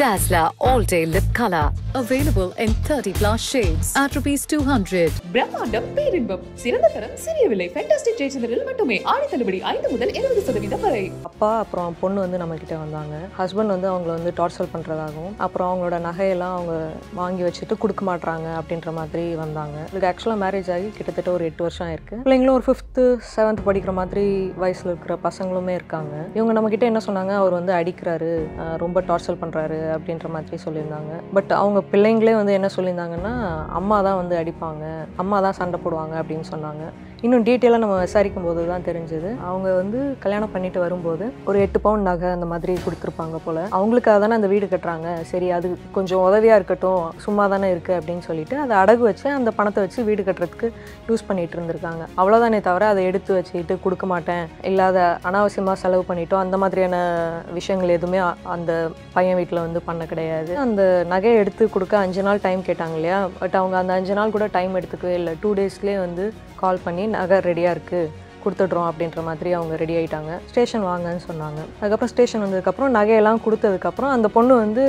Dazzler All Day Lip Color. Available in 30 plus shades at rupees 200. பிரம்மாண்டம் பேரின்பம் சிறந்த தரம் சிறிய விலை ஃபேண்டாஸ்டிக் ஜெயச்சந்திரில் மட்டுமே ஆடி தள்ளுபடி ஐந்து முதல் இருபது சதவீதம் வரை அப்பா அப்புறம் பொண்ணு வந்து நம்ம கிட்ட வந்தாங்க ஹஸ்பண்ட் வந்து அவங்கள வந்து டார்ச்சர் பண்ணுறதாகவும் அப்புறம் அவங்களோட நகையெல்லாம் அவங்க வாங்கி வச்சுட்டு கொடுக்க மாட்றாங்க அப்படின்ற மாதிரி வந்தாங்க இதுக்கு ஆக்சுவலாக மேரேஜ் ஆகி கிட்டத்தட்ட ஒரு எட்டு வருஷம் ஆயிருக்கு பிள்ளைங்களும் ஒரு ஃபிஃப்த்து செவன்த் படிக்கிற மாதிரி வயசில் இருக்கிற பசங்களுமே இருக்காங்க இவங்க நம்ம கிட்ட என்ன சொன்னாங்க அவர் வந்து அடிக்கிறாரு அஹ் ரொம்ப டார்ச்சர் பண்ணுறாரு அப்படின்ற மாதிரி சொல்லியிருந்தாங்க பட் அவங்க பிள்ளைங்களே வந்து என்ன சொல்லியிருந்தாங்கன்னா அம்மா தான் வந்து அடிப்பாங்க அம்மா தான் சண்டை போடுவாங்க அப்படின்னு சொன்னாங்க இன்னும் டீட்டெயிலாக நம்ம விசாரிக்கும் போது தான் தெரிஞ்சது அவங்க வந்து கல்யாணம் பண்ணிட்டு வரும்போது ஒரு எட்டு பவுன் நகை அந்த மாதிரி கொடுத்துருப்பாங்க போல் அவங்களுக்காக தானே அந்த வீடு கட்டுறாங்க சரி அது கொஞ்சம் உதவியாக இருக்கட்டும் சும்மா தானே இருக்குது அப்படின்னு சொல்லிட்டு அதை அடகு வச்சு அந்த பணத்தை வச்சு வீடு கட்டுறதுக்கு யூஸ் பண்ணிட்டு இருந்திருக்காங்க அவ்வளோதானே தவிர அதை எடுத்து வச்சுக்கிட்டு கொடுக்க மாட்டேன் இல்லாத அனாவசியமாக செலவு பண்ணிட்டோம் அந்த மாதிரியான விஷயங்கள் எதுவுமே அ- அந்த பையன் வீட்டில் வந்து பண்ண கிடையாது அந்த நகையை எடுத்து கொடுக்க அஞ்சு நாள் டைம் கேட்டாங்க இல்லையா பட் அவங்க அந்த அஞ்சு நாள் கூட டைம் எடுத்துக்கவே இல்லை டூ டேஸ்லேயே வந்து கால் பண்ணி நகை ரெடியாக இருக்குது கொடுத்துட்றோம் அப்படின்ற மாதிரி அவங்க ரெடி ஆயிட்டாங்க ஸ்டேஷன் வாங்கன்னு சொன்னாங்க அதுக்கப்புறம் ஸ்டேஷன் வந்ததுக்கப்புறம் நகையெல்லாம் கொடுத்ததுக்கப்புறம் அந்த பொண்ணு வந்து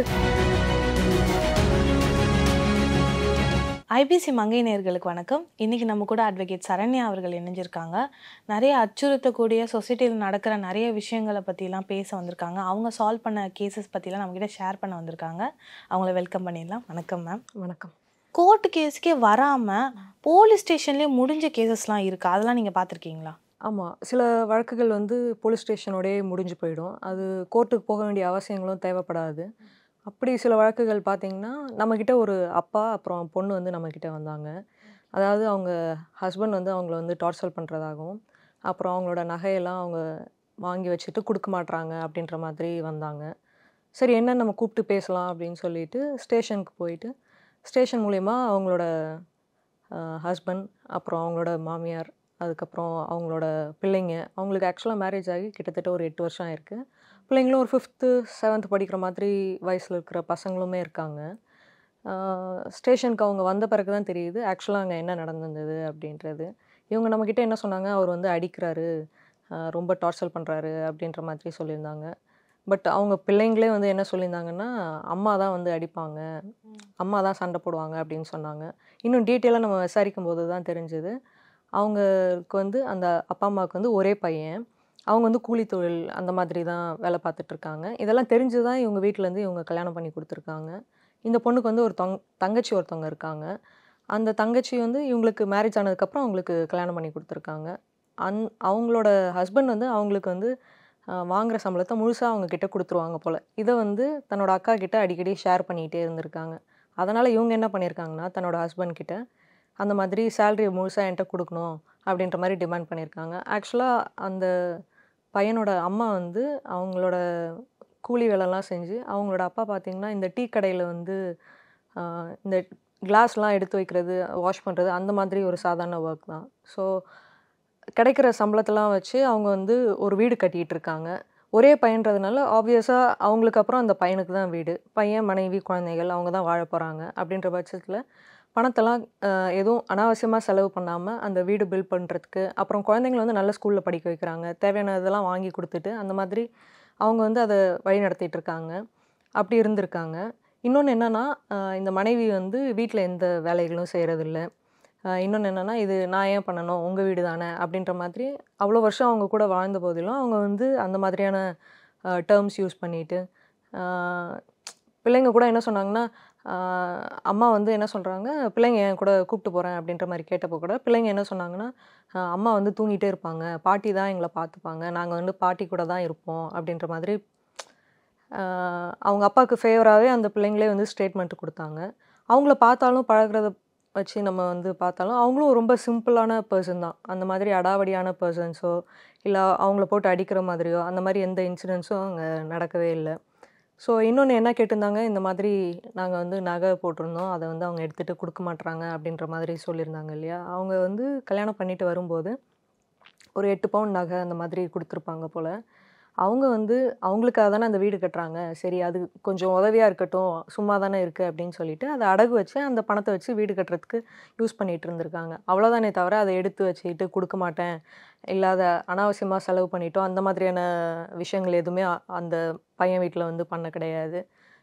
ஐபிசி மங்கை நேயர்களுக்கு வணக்கம் இன்றைக்கி நம்ம கூட அட்வொகேட் சரண்யா அவர்கள் இணைஞ்சிருக்காங்க நிறைய அச்சுறுத்தக்கூடிய சொசைட்டியில் நடக்கிற நிறைய விஷயங்களை பற்றிலாம் பேச வந்திருக்காங்க அவங்க சால்வ் பண்ண கேசஸ் பற்றிலாம் நம்மக்கிட்ட ஷேர் பண்ண வந்திருக்காங்க அவங்கள வெல்கம் பண்ணிடலாம் வணக்கம் மேம் வணக்கம் கோர்ட்டு கேஸுக்கே வராமல் போலீஸ் ஸ்டேஷன்லேயே முடிஞ்ச கேசஸ்லாம் இருக்குது அதெல்லாம் நீங்கள் பார்த்துருக்கீங்களா ஆமாம் சில வழக்குகள் வந்து போலீஸ் ஸ்டேஷனோடயே முடிஞ்சு போயிடும் அது கோர்ட்டுக்கு போக வேண்டிய அவசியங்களும் தேவைப்படாது அப்படி சில வழக்குகள் பார்த்திங்கன்னா நம்மக்கிட்ட ஒரு அப்பா அப்புறம் பொண்ணு வந்து நம்மக்கிட்ட வந்தாங்க அதாவது அவங்க ஹஸ்பண்ட் வந்து அவங்கள வந்து டார்ச்சர் பண்ணுறதாகவும் அப்புறம் அவங்களோட நகையெல்லாம் அவங்க வாங்கி வச்சுட்டு கொடுக்க மாட்றாங்க அப்படின்ற மாதிரி வந்தாங்க சரி என்ன நம்ம கூப்பிட்டு பேசலாம் அப்படின்னு சொல்லிட்டு ஸ்டேஷனுக்கு போயிட்டு ஸ்டேஷன் மூலயமா அவங்களோட ஹஸ்பண்ட் அப்புறம் அவங்களோட மாமியார் அதுக்கப்புறம் அவங்களோட பிள்ளைங்க அவங்களுக்கு ஆக்சுவலாக மேரேஜ் ஆகி கிட்டத்தட்ட ஒரு எட்டு வருஷம் ஆயிருக்கு பிள்ளைங்களும் ஒரு ஃபிஃப்த்து செவன்த் படிக்கிற மாதிரி வயசில் இருக்கிற பசங்களுமே இருக்காங்க ஸ்டேஷனுக்கு அவங்க வந்த பிறகு தான் தெரியுது ஆக்சுவலாக அங்கே என்ன நடந்திருந்தது அப்படின்றது இவங்க நம்மக்கிட்ட என்ன சொன்னாங்க அவர் வந்து அடிக்கிறாரு ஆஹ் ரொம்ப டார்ச்சர் பண்ணுறாரு அப்படின்ற மாதிரி சொல்லியிருந்தாங்க பட் அவங்க பிள்ளைங்களே வந்து என்ன சொல்லியிருந்தாங்கன்னா அம்மா தான் வந்து அடிப்பாங்க அம்மா தான் சண்டை போடுவாங்க அப்படின்னு சொன்னாங்க இன்னும் டீட்டெயிலாக நம்ம விசாரிக்கும் போது தான் தெரிஞ்சது அவங்களுக்கு வந்து அந்த அப்பா அம்மாவுக்கு வந்து ஒரே பையன் அவங்க வந்து கூலி தொழில் அந்த மாதிரி தான் வேலை பார்த்துட்டு இருக்காங்க இதெல்லாம் தெரிஞ்சு தான் இவங்க வீட்டிலேருந்து இவங்க கல்யாணம் பண்ணி கொடுத்துருக்காங்க இந்த பொண்ணுக்கு வந்து ஒரு தொங் தங்கச்சி ஒருத்தவங்க இருக்காங்க அந்த தங்கச்சி வந்து இவங்களுக்கு மேரேஜ் ஆனதுக்கப்புறம் அவங்களுக்கு கல்யாணம் பண்ணி கொடுத்துருக்காங்க அந் அவங்களோட ஹஸ்பண்ட் வந்து அவங்களுக்கு வந்து ஆஹ், வாங்குற சம்பளத்தை முழுசாக அவங்க கிட்ட கொடுத்துருவாங்க போல் இதை வந்து தன்னோட அக்கா கிட்ட அடிக்கடி ஷேர் பண்ணிகிட்டே இருந்திருக்காங்க அதனால் இவங்க என்ன பண்ணியிருக்காங்கன்னா தன்னோட ஹஸ்பண்ட் கிட்ட அந்த மாதிரி சேலரி முழுசாக என்கிட்ட கொடுக்கணும் அப்படின்ற மாதிரி டிமாண்ட் பண்ணியிருக்காங்க ஆக்சுவலாக அந்த பையனோட அம்மா வந்து அவங்களோட கூலி வேலைலாம் செஞ்சு அவங்களோட அப்பா பார்த்திங்கன்னா இந்த டீ கடையில் வந்து ஆஹ், இந்த கிளாஸ்லாம் எடுத்து வைக்கிறது வாஷ் பண்ணுறது அந்த மாதிரி ஒரு சாதாரண ஒர்க் தான் ஸோ கிடைக்கிற சம்பளத்தெல்லாம் வச்சு அவங்க வந்து ஒரு வீடு கட்டிகிட்டு இருக்காங்க ஒரே பையன்றதுனால ஆப்வியஸாக அவங்களுக்கு அப்புறம் அந்த பையனுக்கு தான் வீடு பையன் மனைவி குழந்தைகள் அவங்க தான் வாழ போகிறாங்க அப்படின்ற பட்சத்தில் பணத்தெல்லாம் ஆஹ், எதுவும் அனாவசியமாக செலவு பண்ணாமல் அந்த வீடு பில்ட் பண்ணுறதுக்கு அப்புறம் குழந்தைங்கள வந்து நல்ல ஸ்கூலில் படிக்க வைக்கிறாங்க தேவையான இதெல்லாம் வாங்கி கொடுத்துட்டு அந்த மாதிரி அவங்க வந்து அதை வழி நடத்திட்டு இருக்காங்க அப்படி இருந்திருக்காங்க இன்னொன்று என்னென்னா இந்த மனைவி வந்து வீட்டில் எந்த வேலைகளும் செய்கிறதில்ல இன்னொன்று என்னென்னா இது நான் ஏன் பண்ணணும் உங்கள் வீடு தானே அப்படின்ற மாதிரி அவ்வளோ வருஷம் அவங்க கூட வாழ்ந்த போதிலும் அவங்க வந்து அந்த மாதிரியான டேர்ம்ஸ் யூஸ் பண்ணிட்டு ஆஹ், பிள்ளைங்க கூட என்ன சொன்னாங்கன்னா ஆஹ், அம்மா வந்து என்ன சொல்கிறாங்க பிள்ளைங்க என் கூட கூப்பிட்டு போகிறேன் அப்படின்ற மாதிரி கேட்டப்போ கூட பிள்ளைங்க என்ன சொன்னாங்கன்னா ஆஹ், அம்மா வந்து தூங்கிட்டே இருப்பாங்க பாட்டி தான் எங்களை பார்த்துப்பாங்க நாங்கள் வந்து பாட்டி கூட தான் இருப்போம் அப்படின்ற மாதிரி ஆஹ், அவங்க அப்பாவுக்கு ஃபேவராகவே அந்த பிள்ளைங்களே வந்து ஸ்டேட்மெண்ட் கொடுத்தாங்க அவங்கள பார்த்தாலும் பழகுறத வச்சு நம்ம வந்து பார்த்தாலும் அவங்களும் ரொம்ப சிம்பிளான பர்சன் தான் அந்த மாதிரி அடாவடியான பர்சன்ஸோ இல்லை அவங்கள போட்டு அடிக்கிற மாதிரியோ அந்த மாதிரி எந்த இன்சிடென்ட்ஸும் அங்கே நடக்கவே இல்லை ஸோ இன்னொன்று என்ன கேட்டிருந்தாங்க இந்த மாதிரி நாங்கள் வந்து நகை போட்டிருந்தோம் அதை வந்து அவங்க எடுத்துகிட்டு கொடுக்க மாட்றாங்க அப்படின்ற மாதிரி சொல்லியிருந்தாங்க இல்லையா அவங்க வந்து கல்யாணம் பண்ணிட்டு வரும்போது ஒரு எட்டு பவுன் நகை அந்த மாதிரி கொடுத்துருப்பாங்க போல் அவங்க வந்து அவங்களுக்காக தானே அந்த வீடு கட்டுறாங்க சரி அது கொஞ்சம் உதவியாக இருக்கட்டும் சும்மா தானே இருக்குது அப்படின்னு சொல்லிட்டு அதை அடகு வச்சு அந்த பணத்தை வச்சு வீடு கட்டுறதுக்கு யூஸ் பண்ணிட்டு இருந்திருக்காங்க அவ்வளோதானே தவிர அதை எடுத்து வச்சுக்கிட்டு கொடுக்க மாட்டேன் இல்லாத அனாவசியமாக செலவு பண்ணிட்டோம் அந்த மாதிரியான விஷயங்கள் எதுவுமே அ- அந்த பையன் வீட்டில் வந்து பண்ண கிடையாது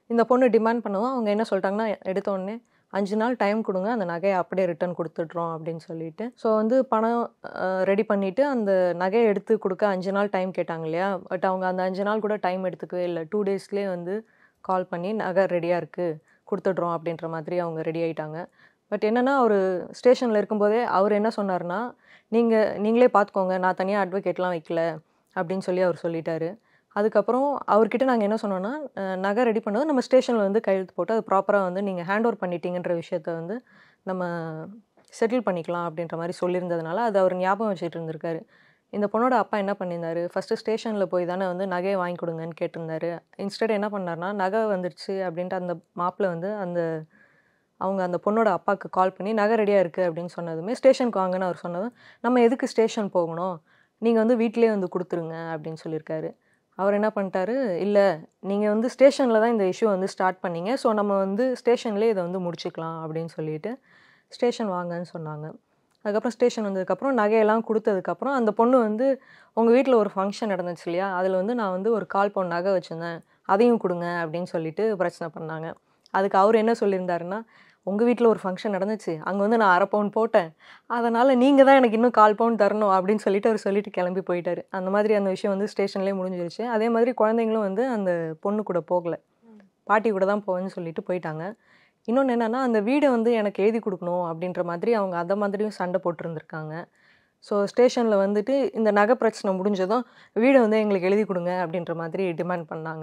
இந்த பொண்ணு டிமாண்ட் பண்ணவும் அவங்க என்ன சொல்லிட்டாங்கன்னா எடுத்த உடனே அஞ்சு நாள் டைம் கொடுங்க அந்த நகையை அப்படியே ரிட்டர்ன் கொடுத்துட்றோம் அப்படின்னு சொல்லிட்டு ஸோ வந்து பணம் ரெடி பண்ணிவிட்டு அந்த நகையை எடுத்து கொடுக்க அஞ்சு நாள் டைம் கேட்டாங்க இல்லையா பட் அவங்க அந்த அஞ்சு நாள் கூட டைம் எடுத்துக்கவே இல்லை டூ டேஸ்லேயே வந்து கால் பண்ணி நகை ரெடியாக இருக்குது கொடுத்துட்றோம் அப்படின்ற மாதிரி அவங்க ரெடி ஆயிட்டாங்க பட் என்னென்னா அவர் ஸ்டேஷனில் இருக்கும்போதே அவர் என்ன சொன்னார்னா நீங்கள் நீங்களே பார்த்துக்கோங்க நான் தனியாக அட்வொகேட்லாம் வைக்கல அப்படின்னு சொல்லி அவர் சொல்லிட்டாரு அதுக்கப்புறம் அவர்கிட்ட நாங்கள் என்ன சொன்னோன்னா அஹ், நகை ரெடி பண்ணது நம்ம ஸ்டேஷனில் வந்து கையெழுத்து போட்டு அது ப்ராப்பராக வந்து நீங்கள் ஹேண்ட் ஓவர் பண்ணிட்டீங்கன்ற விஷயத்த வந்து நம்ம செட்டில் பண்ணிக்கலாம் அப்படின்ற மாதிரி சொல்லியிருந்ததுனால அது அவர் ஞாபகம் வச்சுட்டு இருந்திருக்காரு இந்த பொண்ணோட அப்பா என்ன பண்ணியிருந்தாரு ஃபஸ்ட்டு ஸ்டேஷனில் போய் தானே வந்து நகையை வாங்கி கொடுங்கன்னு கேட்டிருந்தாரு இன்ஸ்டெட் என்ன பண்ணார்னா நகை வந்துடுச்சு அப்படின்ட்டு அந்த மாப்பிள்ளை வந்து அந்த அவங்க அந்த பொண்ணோட அப்பாவுக்கு கால் பண்ணி நகை ரெடியாக இருக்குது அப்படின்னு சொன்னதுமே ஸ்டேஷனுக்கு வாங்கன்னு அவர் சொன்னதும் நம்ம எதுக்கு ஸ்டேஷன் போகணும் நீங்கள் வந்து வீட்டிலே வந்து கொடுத்துருங்க அப்படின்னு சொல்லியிருக்காரு அவர் என்ன பண்ணிட்டாரு இல்லை நீங்கள் வந்து ஸ்டேஷனில் தான் இந்த இஷ்யூ வந்து ஸ்டார்ட் பண்ணீங்க ஸோ நம்ம வந்து ஸ்டேஷன்லேயே இதை வந்து முடிச்சுக்கலாம் அப்படின்னு சொல்லிட்டு ஸ்டேஷன் வாங்கன்னு சொன்னாங்க அதுக்கப்புறம் ஸ்டேஷன் வந்ததுக்கப்புறம் நகையெல்லாம் கொடுத்ததுக்கப்புறம் அந்த பொண்ணு வந்து உங்கள் வீட்டில் ஒரு ஃபங்க்ஷன் நடந்துச்சு இல்லையா அதில் வந்து நான் வந்து ஒரு கால் பவுன் நகை வச்சுருந்தேன் அதையும் கொடுங்க அப்படின்னு சொல்லிட்டு பிரச்சனை பண்ணாங்க அதுக்கு அவர் என்ன சொல்லியிருந்தாருன்னா உங்கள் வீட்டில் ஒரு ஃபங்க்ஷன் நடந்துச்சு அங்கே வந்து நான் அரை பவுன் போட்டேன் அதனால் நீங்கள் தான் எனக்கு இன்னும் கால் பவுன் தரணும் அப்படின்னு சொல்லிட்டு அவர் சொல்லிட்டு கிளம்பி போயிட்டாரு அந்த மாதிரி அந்த விஷயம் வந்து ஸ்டேஷன்லேயே முடிஞ்சிருச்சு அதே மாதிரி குழந்தைங்களும் வந்து அந்த பொண்ணு கூட போகல பாட்டி கூட தான் போவேன்னு சொல்லிட்டு போயிட்டாங்க இன்னொன்று என்னென்னா அந்த வீடை வந்து எனக்கு எழுதி கொடுக்கணும் அப்படின்ற மாதிரி அவங்க அதை மாதிரியும் சண்டை போட்டிருந்துருக்காங்க ஸோ ஸ்டேஷனில் வந்துட்டு இந்த நகை பிரச்சனை முடிஞ்சதும் வீடை வந்து எங்களுக்கு எழுதி கொடுங்க அப்படின்ற மாதிரி டிமாண்ட் பண்ணாங்க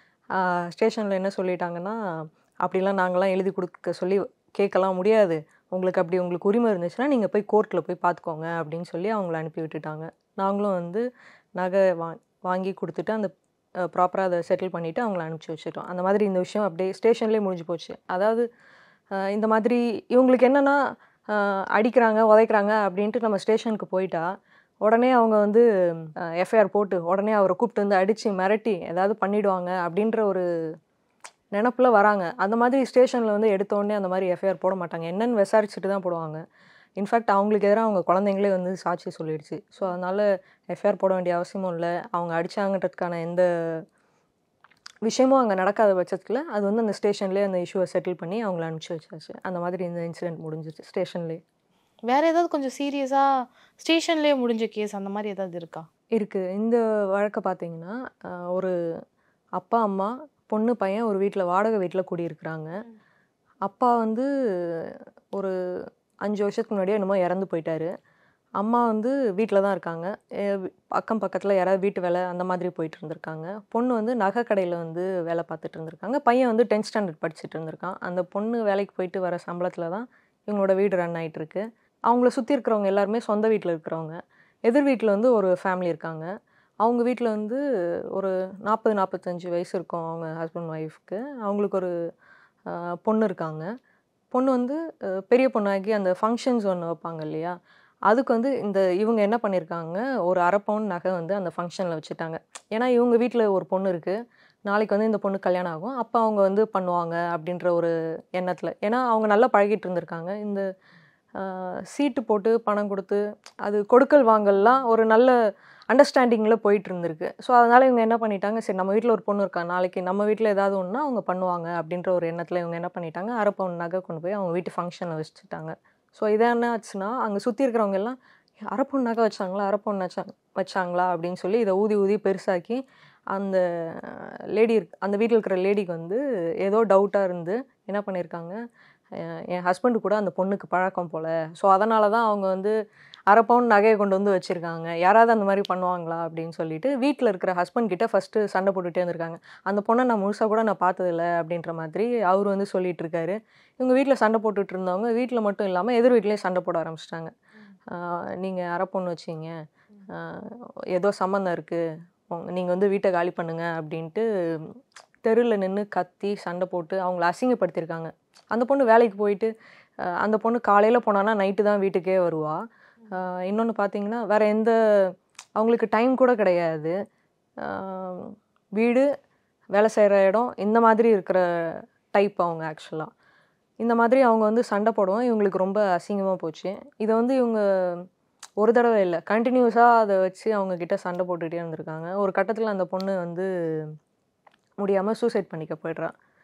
ஸ்டேஷனில் என்ன சொல்லிட்டாங்கன்னா அப்படிலாம் நாங்களாம் எழுதி கொடுக்க சொல்லி கேட்கலாம் முடியாது உங்களுக்கு அப்படி உங்களுக்கு உரிமை இருந்துச்சுன்னா நீங்கள் போய் கோர்ட்டில் போய் பார்த்துக்கோங்க அப்படின்னு சொல்லி அவங்கள அனுப்பி விட்டுட்டாங்க நாங்களும் வந்து நகை வா வாங்கி கொடுத்துட்டு அந்த ப்ராப்பராக அதை செட்டில் பண்ணிவிட்டு அவங்கள அனுப்பிச்சி வச்சுட்டோம் அந்த மாதிரி இந்த விஷயம் அப்படியே ஸ்டேஷன்லேயே முடிஞ்சு போச்சு அதாவது அஹ், இந்த மாதிரி இவங்களுக்கு என்னென்னா அடிக்கிறாங்க உதைக்கிறாங்க அப்படின்ட்டு நம்ம ஸ்டேஷனுக்கு போயிட்டா உடனே அவங்க வந்து எஃப்ஐஆர் போட்டு உடனே அவரை கூப்பிட்டு வந்து அடித்து மிரட்டி ஏதாவது பண்ணிடுவாங்க அப்படின்ற ஒரு நினப்பில் வராங்க அந்த மாதிரி ஸ்டேஷனில் வந்து எடுத்த உடனே அந்த மாதிரி எஃப்ஐஆர் போட மாட்டாங்க என்னன்னு விசாரிச்சுட்டு தான் போடுவாங்க இன்ஃபேக்ட் அவங்களுக்கு எதிராக அவங்க குழந்தைங்களே வந்து சாட்சி சொல்லிடுச்சு ஸோ அதனால் எஃப்ஐஆர் போட வேண்டிய அவசியமும் இல்லை அவங்க அடிச்சாங்கன்றதுக்கான எந்த விஷயமும் அங்கே நடக்காத பட்சத்தில் அது வந்து அந்த ஸ்டேஷன்லேயே அந்த இஷ்யூவை செட்டில் பண்ணி அவங்கள அனுப்பிச்சி வச்சாச்சு அந்த மாதிரி இந்த இன்சிடென்ட் முடிஞ்சிச்சு ஸ்டேஷன்லேயே வேற ஏதாவது கொஞ்சம் சீரியஸாக ஸ்டேஷன்லேயே முடிஞ்ச கேஸ் அந்த மாதிரி ஏதாவது இருக்கா இருக்குது இந்த வழக்கை பார்த்தீங்கன்னா ஆஹ், ஒரு அப்பா அம்மா பொண்ணு பையன் ஒரு வீட்டில் வாடகை வீட்டில் குடியிருக்கிறாங்க அப்பா வந்து ஒரு அஞ்சு வருஷத்துக்கு முன்னாடியே என்னமோ இறந்து போயிட்டாரு அம்மா வந்து வீட்டில் தான் இருக்காங்க அஹ் வி- அக்கம் பக்கத்தில் யாராவது வீட்டு வேலை அந்த மாதிரி போயிட்டு இருந்திருக்காங்க பொண்ணு வந்து நகை கடையில் வந்து வேலை பார்த்துட்டு இருந்திருக்காங்க பையன் வந்து டென்த் ஸ்டாண்டர்ட் படிச்சுட்டு இருந்திருக்கான் அந்த பொண்ணு வேலைக்கு போயிட்டு வர சம்பளத்தில் தான் இவங்களோட வீடு ரன் ஆயிட்டு இருக்கு அவங்கள சுற்றி இருக்கிறவங்க எல்லாருமே சொந்த வீட்டில் இருக்கிறவங்க எதிர் வீட்டில் வந்து ஒரு ஃபேமிலி இருக்காங்க அவங்க வீட்டில் வந்து ஒரு நாற்பது நாற்பத்தஞ்சு வயசு இருக்கும் அவங்க ஹஸ்பண்ட் ஒய்ஃப்க்கு அவங்களுக்கு ஒரு ஆஹ், பொண்ணு இருக்காங்க பொண்ணு வந்து அஹ், பெரிய பொண்ணாகி அந்த ஃபங்க்ஷன்ஸ் ஒன்று வைப்பாங்க இல்லையா அதுக்கு வந்து இந்த இவங்க என்ன பண்ணியிருக்காங்க ஒரு அரை பவுன் நகை வந்து அந்த ஃபங்க்ஷனில் வச்சுட்டாங்க ஏன்னா இவங்க வீட்டில் ஒரு பொண்ணு இருக்குது நாளைக்கு வந்து இந்த பொண்ணு கல்யாணம் ஆகும் அப்போ அவங்க வந்து பண்ணுவாங்க அப்படின்ற ஒரு எண்ணத்தில் ஏன்னா அவங்க நல்லா பழகிட்டு இருந்திருக்காங்க இந்த ஆஹ், சீட்டு போட்டு பணம் கொடுத்து அது கொடுக்கல் வாங்கல்லாம் ஒரு நல்ல அண்டர்ஸ்டாண்டிங்கில் போயிட்டு இருந்திருக்கு ஸோ அதனால் இவங்க என்ன பண்ணிட்டாங்க சரி நம்ம வீட்டில் ஒரு பொண்ணு இருக்கா நாளைக்கு நம்ம வீட்டில் ஏதாவது ஒன்றா அவங்க பண்ணுவாங்க அப்படின்ற ஒரு எண்ணத்தில் இவங்க என்ன பண்ணிட்டாங்க அரை பவுன் நகை கொண்டு போய் அவங்க வீட்டு ஃபங்க்ஷனில் வச்சுட்டாங்க ஸோ இது என்ன ஆச்சுன்னா அங்கே சுற்றி இருக்கிறவங்க எல்லாம் அரை பவுன் நகை வச்சாங்களா அரை பவுன் வச்சா வச்சாங்களா அப்படின்னு சொல்லி இதை ஊதி ஊதி பெருசாக்கி அந்த லேடி அந்த வீட்டில் இருக்கிற லேடிக்கு வந்து ஏதோ டவுட்டாக இருந்து என்ன பண்ணியிருக்காங்க அஹ் என் ஹஸ்பண்டு கூட அந்த பொண்ணுக்கு பழக்கம் போல் ஸோ அதனால தான் அவங்க வந்து அரை பவுன் நகையை கொண்டு வந்து வச்சுருக்காங்க யாராவது அந்த மாதிரி பண்ணுவாங்களா அப்படின்னு சொல்லிட்டு வீட்டில் இருக்கிற ஹஸ்பண்ட் கிட்ட ஃபஸ்ட்டு சண்டை போட்டுகிட்டே இருந்திருக்காங்க அந்த பொண்ணை நான் முழுசாக கூட நான் பார்த்ததில்ல அப்படின்ற மாதிரி அவர் வந்து சொல்லிட்டு இருக்காரு இவங்க வீட்டில் சண்டை போட்டுட்டு இருந்தவங்க வீட்டில் மட்டும் இல்லாமல் எதிர் வீட்லேயே சண்டை போட ஆரம்பிச்சிட்டாங்க நீங்கள் அரை பொண்ணு வச்சிங்க ஏதோ சம்மந்தம் இருக்குது நீங்கள் வந்து வீட்டை காலி பண்ணுங்க அப்படின்ட்டு தெருவில் நின்று கத்தி சண்டை போட்டு அவங்கள அசிங்கப்படுத்தியிருக்காங்க அந்த பொண்ணு வேலைக்கு போயிட்டு அஹ், அந்த பொண்ணு காலையில் போனான்னா நைட்டு தான் வீட்டுக்கே வருவா இன்னொன்று பார்த்தீங்கன்னா வேறு எந்த அவங்களுக்கு டைம் கூட கிடையாது ஆஹ், வீடு வேலை செய்கிற இடம் இந்த மாதிரி இருக்கிற டைப் அவங்க ஆக்சுவலாக இந்த மாதிரி அவங்க வந்து சண்டை போடுவோம் இவங்களுக்கு ரொம்ப அசிங்கமாக போச்சு இதை வந்து இவங்க ஒரு தடவை இல்லை கண்டினியூஸாக அதை வச்சு அவங்க கிட்ட சண்டை போட்டுகிட்டே இருந்திருக்காங்க ஒரு கட்டத்தில் அந்த பொண்ணு வந்து முடியாமல் சூசைட் பண்ணிக்க போயிடுறா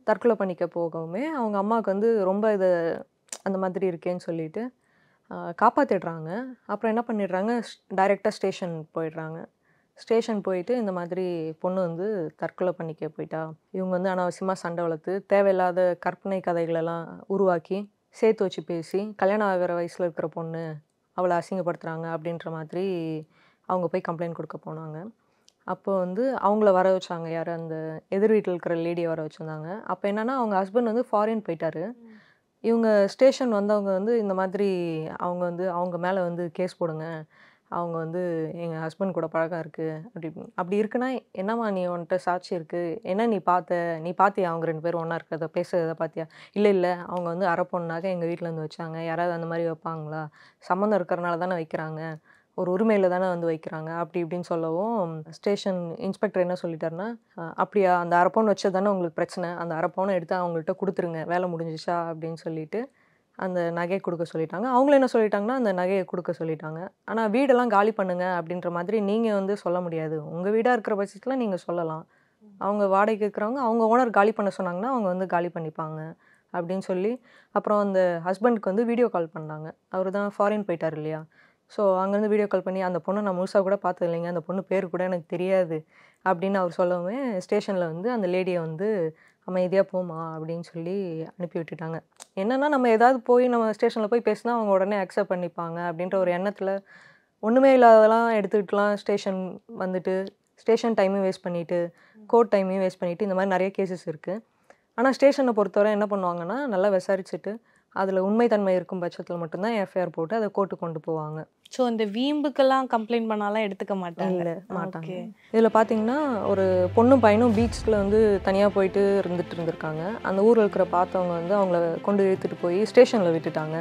தற்கொலை பண்ணிக்க போகவுமே அவங்க அம்மாவுக்கு வந்து ரொம்ப இது அந்த மாதிரி இருக்கேன்னு சொல்லிட்டு ஆஹ், காப்பாத்திடுறாங்க அப்புறம் என்ன பண்ணிடுறாங்க டைரெக்டாக ஸ்டேஷன் போயிடுறாங்க ஸ்டேஷன் போயிட்டு இந்த மாதிரி பொண்ணு வந்து தற்கொலை பண்ணிக்க போயிட்டா இவங்க வந்து அனாவசியமாக சண்டை வளர்த்து தேவையில்லாத கற்பனை கதைகளெல்லாம் உருவாக்கி சேர்த்து வச்சு பேசி கல்யாணம் ஆகிற வயசில் இருக்கிற பொண்ணு அவளை அசிங்கப்படுத்துகிறாங்க அப்படின்ற மாதிரி அவங்க போய் கம்ப்ளைண்ட் கொடுக்க போனாங்க அப்போ வந்து அவங்கள வர வச்சாங்க யார் அந்த எதிர் வீட்டில் இருக்கிற லேடியை வர வச்சுருந்தாங்க அப்போ என்னன்னா அவங்க ஹஸ்பண்ட் வந்து ஃபாரின் போயிட்டாரு இவங்க ஸ்டேஷன் வந்தவங்க வந்து இந்த மாதிரி அவங்க வந்து அவங்க மேலே வந்து கேஸ் போடுங்க அவங்க வந்து எங்கள் ஹஸ்பண்ட் கூட பழக்கம் இருக்குது அப்படி அப்படி இருக்குன்னா என்னம்மா நீ உன்கிட்ட சாட்சி இருக்குது என்ன நீ பார்த்த நீ பார்த்தியா அவங்க ரெண்டு பேரும் ஒன்றா இருக்கிறத பேசுறத பார்த்தியா இல்லை இல்லை அவங்க வந்து அரை பொண்ணாக எங்கள் வீட்டில் வந்து வச்சாங்க யாராவது அந்த மாதிரி வைப்பாங்களா சம்மந்தம் இருக்கிறனால தானே வைக்கிறாங்க ஒரு உரிமையில் தானே வந்து வைக்கிறாங்க அப்படி இப்படின்னு சொல்லவும் ஸ்டேஷன் இன்ஸ்பெக்டர் என்ன சொல்லிட்டாருன்னா "அஹ், அப்படியா அந்த அரை பவுன் வச்சது தானே உங்களுக்கு பிரச்சனை அந்த அரை பவுனை எடுத்து அவங்கள்ட்ட கொடுத்துருங்க வேலை முடிஞ்சிச்சா அப்படின்னு சொல்லிட்டு அந்த நகையை கொடுக்க சொல்லிட்டாங்க அவங்களும் என்ன சொல்லிட்டாங்கன்னா அந்த நகையை கொடுக்க சொல்லிட்டாங்க ஆனால் வீடெல்லாம் காலி பண்ணுங்க அப்படின்ற மாதிரி நீங்கள் வந்து சொல்ல முடியாது உங்கள் வீடாக இருக்கிற பட்சத்தில் நீங்கள் சொல்லலாம் அவங்க வாடகைக்கு இருக்கிறவங்க அவங்க ஓனர் காலி பண்ண சொன்னாங்கன்னா அவங்க வந்து காலி பண்ணிப்பாங்க அப்படின்னு சொல்லி அப்புறம் அந்த ஹஸ்பண்டுக்கு வந்து வீடியோ கால் பண்ணாங்க அவர் தான் ஃபாரின் போயிட்டார் இல்லையா ஸோ அங்கேருந்து வீடியோ கால் பண்ணி அந்த பொண்ணை நான் முழுசாக கூட பார்த்தது இல்லைங்க அந்த பொண்ணு பேர் கூட எனக்கு தெரியாது அப்படின்னு அவர் சொல்லவே ஸ்டேஷனில் வந்து அந்த லேடியை வந்து அமைதியாக போமா அப்படின்னு சொல்லி அனுப்பி விட்டுட்டாங்க என்னன்னா நம்ம ஏதாவது போய் நம்ம ஸ்டேஷனில் போய் பேசினா அவங்க உடனே அக்செப்ட் பண்ணிப்பாங்க அப்படின்ற ஒரு எண்ணத்தில் ஒன்றுமே இல்லாததெல்லாம் எடுத்துக்கிட்டுலாம் ஸ்டேஷன் வந்துட்டு ஸ்டேஷன் டைமையும் வேஸ்ட் பண்ணிட்டு கோர்ட் டைமையும் வேஸ்ட் பண்ணிட்டு இந்த மாதிரி நிறைய கேசஸ் இருக்குது ஆனால் ஸ்டேஷனை பொறுத்தவரை என்ன பண்ணுவாங்கன்னா நல்லா விசாரிச்சுட்டு அதில் உண்மைத்தன்மை இருக்கும் பட்சத்தில் மட்டும்தான் எஃப்ஐஆர் போட்டு அதை கோர்ட்டு கொண்டு போவாங்க ஸோ இந்த வீம்புக்கெல்லாம் கம்ப்ளைண்ட் பண்ணாலாம் எடுத்துக்க மாட்டாங்க இல்லை மாட்டாங்க Okay. இதில் பார்த்தீங்கன்னா ஒரு பொண்ணும் பையனும் பீச்சில் வந்து தனியாக போயிட்டு இருந்துட்டு இருந்திருக்காங்க அந்த ஊரில் இருக்கிற பார்த்தவங்க வந்து அவங்கள கொண்டு இழுத்துட்டு போய் ஸ்டேஷனில் விட்டுட்டாங்க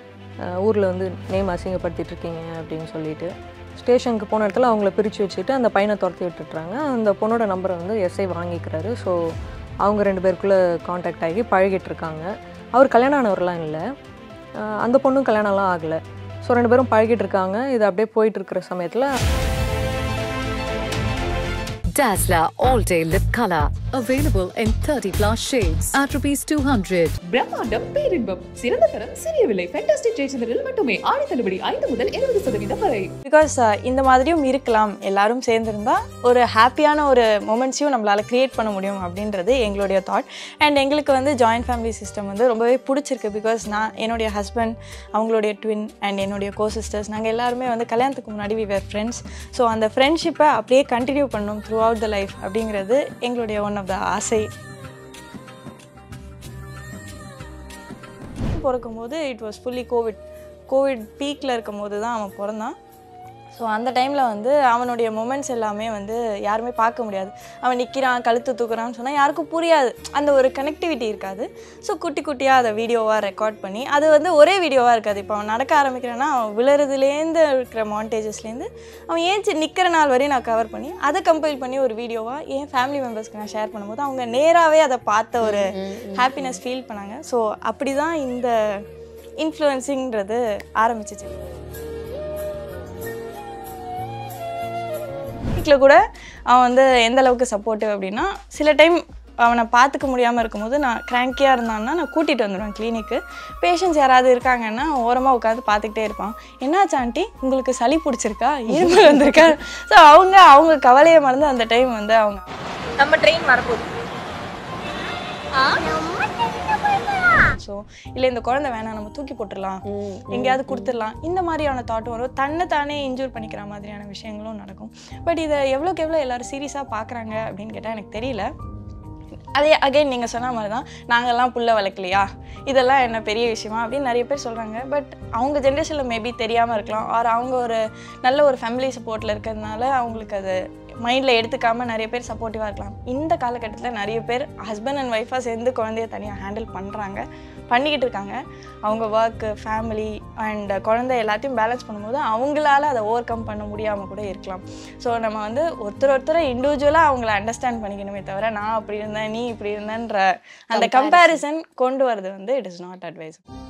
ஊரில் வந்து நேம் அசிங்கப்படுத்திட்டு இருக்கீங்க அப்படின்னு சொல்லிட்டு ஸ்டேஷனுக்கு போன இடத்துல அவங்கள பிரித்து வச்சுட்டு அந்த பையனை துரத்தி விட்டுட்டுறாங்க அந்த பொண்ணோட நம்பரை வந்து எஸ்ஐ வாங்கிக்கிறாரு ஸோ அவங்க ரெண்டு பேருக்குள்ளே காண்டாக்ட் ஆகி பழகிட்டு இருக்காங்க அவர் கல்யாணம் ஆனவர்லாம் இல்லை அஹ் அந்த பொண்ணும் கல்யாணம்லாம் ஆகலை ஸோ ரெண்டு பேரும் பழகிட்டு இருக்காங்க இது அப்படியே போயிட்டு இருக்கிற சமயத்தில் Dazzler All Day Lip Color. Available in 30 plus shades at rupees 200. பிரம்மாண்டம் பேரின்பம் சிறந்த தரம் சிறிய விலை ஃபேண்டாஸ்டிக் ஜெயச்சந்திரில் மட்டுமே ஆடி தள்ளுபடி ஐந்து முதல் இருபது சதவீதம் வரை பிகாஸ் இந்த மாதிரியும் இருக்கலாம் எல்லாரும் சேர்ந்துருந்தா ஒரு ஹாப்பியான ஒரு மூமெண்ட்ஸையும் நம்மளால் க்ரியேட் பண்ண முடியும் அப்படின்றது எங்களுடைய தாட் அண்ட் எங்களுக்கு வந்து ஜாயின்ட் ஃபேமிலி சிஸ்டம் வந்து ரொம்பவே பிடிச்சிருக்கு பிகாஸ் நான் என்னுடைய ஹஸ்பண்ட் அவங்களுடைய ட்வின் அண்ட் என்னுடைய கோ சிஸ்டர்ஸ் நாங்கள் எல்லாருமே வந்து கல்யாணத்துக்கு முன்னாடி வி வேர் ஃப்ரெண்ட்ஸ் ஸோ அந்த ஃப்ரெண்ட்ஷிப்பை அப்படியே கண்டினியூ பண்ணணும் த்ரூ அவுட் த லைஃப் அப்படிங்கிறது எங்களுடைய ஒன் ஆஃப் த ஆசை பிறக்கும்போது it was fully Covid Covid பீக்கில் இருக்கும்போது தான் அவன் பிறந்தான் ஸோ அந்த டைமில் வந்து அவனுடைய மொமெண்ட்ஸ் எல்லாமே வந்து யாருமே பார்க்க முடியாது அவன் நிற்கிறான் கழுத்து தூக்குறான்னு சொன்னால் யாருக்கும் புரியாது அந்த ஒரு கனெக்டிவிட்டி இருக்காது ஸோ குட்டி குட்டியாக அதை வீடியோவாக ரெக்கார்ட் பண்ணி அது வந்து ஒரே வீடியோவாக இருக்காது இப்போ அவன் நடக்க ஆரம்பிக்கிறான்னா அவன் விழுறதுலேருந்து இருக்கிற மாண்டேஜஸ்லேருந்து அவன் ஏஞ்சி நிற்கிற நாள் வரையும் நான் கவர் பண்ணி அதை கம்பைல் பண்ணி ஒரு வீடியோவாக என் ஃபேமிலி மெம்பர்ஸ்க்கு நான் ஷேர் பண்ணும்போது அவங்க நேராகவே அதை பார்த்த ஒரு ஹாப்பினஸ் ஃபீல் பண்ணாங்க ஸோ அப்படி தான் இந்த இன்ஃப்ளூயன்சிங்கிறது ஆரம்பிச்சிச்சு வீட்டில் கூட அவன் வந்து எந்த அளவுக்கு சப்போர்ட்டிவ் அப்படின்னா சில டைம் அவனை பார்த்துக்க முடியாமல் இருக்கும்போது நான் கிராங்கியாக இருந்தான்னா நான் கூட்டிகிட்டு வந்துடுவேன் கிளினிக்கு பேஷண்ட்ஸ் யாராவது இருக்காங்கன்னா ஓரமாக உட்காந்து பார்த்துக்கிட்டே இருப்பான் என்னாச்சு ஆண்டி உங்களுக்கு சளி பிடிச்சிருக்கா இருமல் வந்திருக்கா ஸோ அவங்க அவங்க கவலையை மறந்து அந்த டைம் வந்து அவங்க நம்ம ட்ரெயின் வரப்போகுது ஸோ இல்லை இந்த குழந்தை வேணாம் நம்ம தூக்கி போட்டுடலாம் எங்கேயாவது கொடுத்துடலாம் இந்த மாதிரியான தாட்டும் வரும் தன்னை தானே இன்ஜூர் பண்ணிக்கிற மாதிரியான விஷயங்களும் நடக்கும் பட் இதை எவ்வளோக்கு எவ்வளோ எல்லாரும் சீரியஸாக பார்க்குறாங்க அப்படின்னு கேட்டால் எனக்கு தெரியல அதே அகைன் நீங்கள் சொன்ன மாதிரி தான் நாங்கள்லாம் புள்ள வளர்க்கலையா இதெல்லாம் என்ன பெரிய விஷயமா அப்படின்னு நிறைய பேர் சொல்கிறாங்க பட் அவங்க ஜென்ரேஷனில் மேபி தெரியாமல் இருக்கலாம் ஆர் அவங்க ஒரு நல்ல ஒரு ஃபேமிலி சப்போர்ட்டில் இருக்கிறதுனால அவங்களுக்கு அது மைண்டில் எடுத்துக்காம நிறைய பேர் சப்போர்ட்டிவாக இருக்கலாம் இந்த காலகட்டத்தில் நிறைய பேர் ஹஸ்பண்ட் அண்ட் ஒய்ஃபாக சேர்ந்து குழந்தைய தனியாக ஹேண்டில் பண்ணுறாங்க பண்ணிக்கிட்டு இருக்காங்க அவங்க ஒர்க்கு ஃபேமிலி அண்ட் குழந்தை எல்லாத்தையும் பேலன்ஸ் பண்ணும்போது அவங்களால அதை ஓவர் கம் பண்ண முடியாமல் கூட இருக்கலாம் ஸோ நம்ம வந்து ஒருத்தர் ஒருத்தரை இண்டிவிஜுவலாக அவங்கள அண்டர்ஸ்டாண்ட் பண்ணிக்கணுமே தவிர நான் அப்படி இருந்தேன் நீ இப்படி இருந்தேன்ற அந்த கம்பேரிசன் கொண்டு வரது வந்து இட் இஸ் நாட் அட்வைஸ்